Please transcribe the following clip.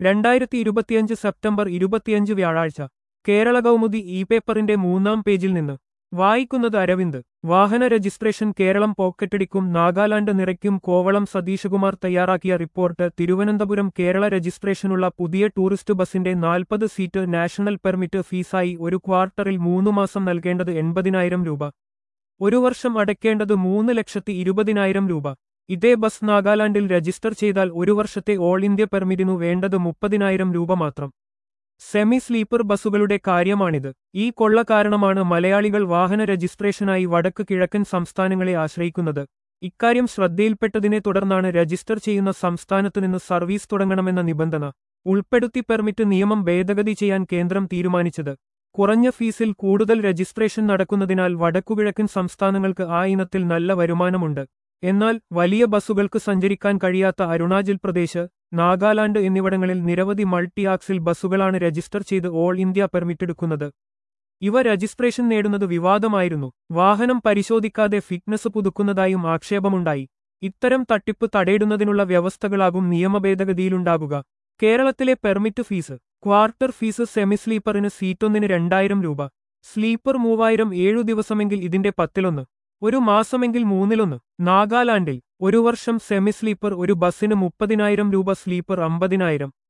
രണ്ടായിരത്തി ഇരുപത്തിയഞ്ച് സെപ്റ്റംബർ ഇരുപത്തിയഞ്ച് വ്യാഴാഴ്ച കേരള കൗമുദി ഇ പേപ്പറിന്റെ മൂന്നാം പേജിൽ നിന്ന് വായിക്കുന്നത് അരവിന്ദ് വാഹന രജിസ്ട്രേഷൻ കേരളം പോക്കറ്റടിക്കും നാഗാലാൻഡ് നിറയ്ക്കും കോവളം സതീശകുമാർ തയ്യാറാക്കിയ റിപ്പോർട്ട് തിരുവനന്തപുരം കേരള രജിസ്ട്രേഷനുള്ള പുതിയ ടൂറിസ്റ്റ് ബസിന്റെ നാൽപ്പത് സീറ്റ് നാഷണൽ പെർമിറ്റ് ഫീസായി ഒരു ക്വാർട്ടറിൽ മൂന്നു മാസം നൽകേണ്ടത് എൺപതിനായിരം രൂപ ഒരു വർഷം അടയ്ക്കേണ്ടത് മൂന്ന് ലക്ഷത്തി ഇരുപതിനായിരം രൂപ ഇതേ ബസ് നാഗാലാൻഡിൽ രജിസ്റ്റർ ചെയ്താൽ ഒരു വർഷത്തെ ഓൾ ഇന്ത്യ പെർമിറ്റിനു വേണ്ടത് മുപ്പതിനായിരം രൂപ മാത്രം സെമി സ്ലീപ്പർ ബസ്സുകളുടെ കാര്യമാണിത് ഈ കൊള്ള കാരണമാണ് മലയാളികൾ വാഹന രജിസ്ട്രേഷനായി വടക്ക് കിഴക്കൻ സംസ്ഥാനങ്ങളെ ആശ്രയിക്കുന്നത് ഇക്കാര്യം ശ്രദ്ധയിൽപ്പെട്ടതിനെ തുടർന്നാണ് രജിസ്റ്റർ ചെയ്യുന്ന സംസ്ഥാനത്തു നിന്ന് സർവീസ് തുടങ്ങണമെന്ന നിബന്ധന ഉൾപ്പെടുത്തി പെർമിറ്റ് നിയമം ഭേദഗതി ചെയ്യാൻ കേന്ദ്രം തീരുമാനിച്ചത് കുറഞ്ഞ ഫീസിൽ കൂടുതൽ രജിസ്ട്രേഷൻ നടക്കുന്നതിനാൽ വടക്കുകിഴക്കൻ സംസ്ഥാനങ്ങൾക്ക് ആ ഇനത്തിൽ നല്ല വരുമാനമുണ്ട് എന്നാൽ വലിയ ബസ്സുകൾക്ക് സഞ്ചരിക്കാൻ കഴിയാത്ത അരുണാചൽ പ്രദേശ് നാഗാലാൻഡ് എന്നിവിടങ്ങളിൽ നിരവധി മൾട്ടി ആക്സിൽ ബസ്സുകളാണ് രജിസ്റ്റർ ചെയ്ത് ഓൾ ഇന്ത്യ പെർമിറ്റ് എടുക്കുന്നത് ഇവ രജിസ്ട്രേഷൻ നേടുന്നത് വിവാദമായിരുന്നു വാഹനം പരിശോധിക്കാതെ ഫിറ്റ്നസ് പുതുക്കുന്നതായും ആക്ഷേപമുണ്ടായി ഇത്തരം തട്ടിപ്പ് തടയിടുന്നതിനുള്ള വ്യവസ്ഥകളാകും നിയമഭേദഗതിയിലുണ്ടാകുക കേരളത്തിലെ permit fees quarter fees semi സ്ലീപ്പറിന് സീറ്റൊന്നിന് രണ്ടായിരം രൂപ സ്ലീപ്പർ മൂവായിരം ഏഴു ദിവസമെങ്കിൽ ഇതിന്റെ പത്തിലൊന്ന് ഒരു മാസമെങ്കിൽ മൂന്നിലൊന്ന് നാഗാലാൻഡിൽ ഒരു വർഷം സെമി സ്ലീപ്പർ ഒരു ബസ്സിന് മുപ്പതിനായിരം രൂപ സ്ലീപ്പർ അമ്പതിനായിരം